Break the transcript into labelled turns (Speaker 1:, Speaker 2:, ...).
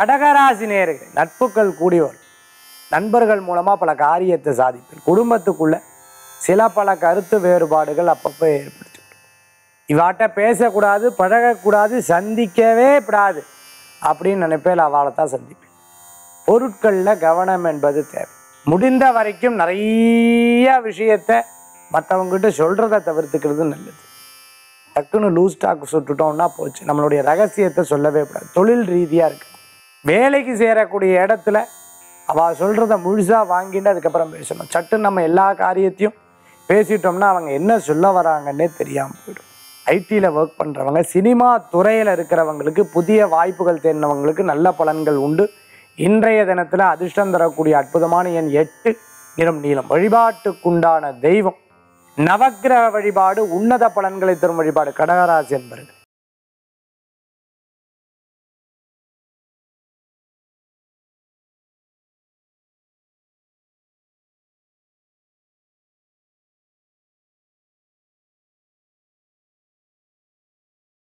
Speaker 1: கடகராசி நேர்கள் நட்புகள் கூடி வரும் நண்பர்கள் மூலமா பல காரியத்தை சாதிப்பேன் குடும்பத்துக்குள்ள சில பல கருத்து வேறுபாடுகள் அப்பப்போ ஏற்படுத்தி விடும். இவாட்ட பேசக்கூடாது பழகக்கூடாது சந்திக்கவே கூடாது அப்படின்னு நினைப்பேன் அவளை தான் சந்திப்பேன் பொருட்களில் கவனம் என்பது தேவை முடிந்த வரைக்கும் நிறைய விஷயத்த மற்றவங்ககிட்ட சொல்கிறத தவிர்த்துக்கிறது நல்லது டக்குன்னு லூஸ் ஸ்டாக் சுட்டுட்டோம்னா போச்சு நம்மளுடைய ரகசியத்தை சொல்லவே கூடாது தொழில் ரீதியாக இருக்கு வேலைக்கு சேரக்கூடிய இடத்துல அவள் சொல்கிறத முழுசாக வாங்கிட்டு அதுக்கப்புறம் பேசணும் சட்டுன்னு நம்ம எல்லா காரியத்தையும் பேசிட்டோம்னா அவங்க என்ன சொல்ல வராங்கன்னே தெரியாமல் போயிடும் ஐடியில் ஒர்க் பண்ணுறவங்க சினிமா துறையில் இருக்கிறவங்களுக்கு புதிய வாய்ப்புகள் தேடினவங்களுக்கு நல்ல பலன்கள் உண்டு இன்றைய தினத்தில் அதிர்ஷ்டம் தரக்கூடிய அற்புதமான எண் எட்டு நிறம் நீளம் வழிபாட்டுக்குண்டான தெய்வம் நவக்கிரக வழிபாடு உன்னத பலன்களை தரும் வழிபாடு கடகராசி என்பர்கள்